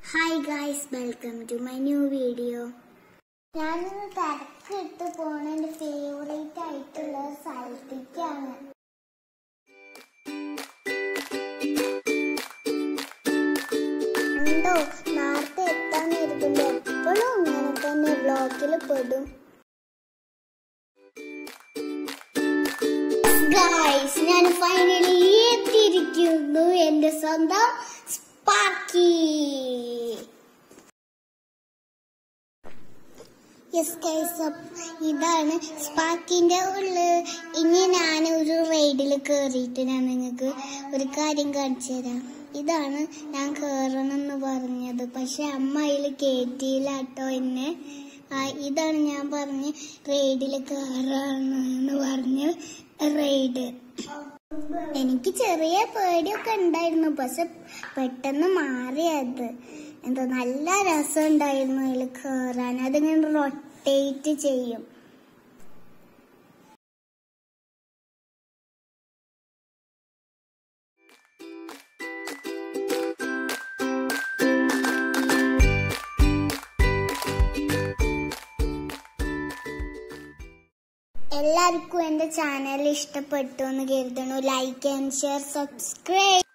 hi guys welcome to my new video ഞാനിന്ന് തിരക്കിട്ട് പോണ എൻ്റെ ഫേവറേറ്റ് ആയിട്ടുള്ള ഒരു സ്ഥലത്തേക്കാണ് ഉണ്ടോ നേരത്തെ എത്താൻ ഇരിക്കുമ്പോൾ എപ്പോഴും ഇങ്ങനെ തന്നെ ബ്ലോക്കിൽ പെടും ഗായ്സ് ഞാൻ ഫൈനലി എത്തിയിരിക്കുന്നു എൻ്റെ സ്വന്തം സ്പാർക്കി യെസ് ഗൈസ് ഇതാണ് സ്പാർക്കിന്റെ ഉള്ളു ഇനി ഞാൻ ഒരു റൈഡിൽ കയറിയിട്ട് ഞാൻ നിങ്ങൾക്ക് ഒരു കാര്യം കാണിച്ചു തരാം ഇതാണ് ഞാൻ കയറണം എന്ന് പറഞ്ഞത് പക്ഷെ അമ്മ അതിൽ കയറ്റിയില്ല കേട്ടോ എന്നെ ആ, ഇതാണ് ഞാൻ പറഞ്ഞ് റൈഡിൽ കയറാണെന്ന് പറഞ്ഞ് റൈഡ് എനിക്ക് ചെറിയ പേടിയൊക്കെ ഉണ്ടായിരുന്നു പക്ഷെ പെട്ടെന്ന് മാറിയത് എന്താ നല്ല രസം ഉണ്ടായിരുന്നു അതിൽ കയറാൻ അതിങ്ങനെ റൊട്ടേറ്റ് ചെയ്യും എല്ലാവർക്കും എൻ്റെ ചാനൽ ഇഷ്ടപ്പെട്ടു എന്ന് കരുതണു ലൈക്ക് ആൻഡ് ഷെയർ സബ്സ്ക്രൈബ്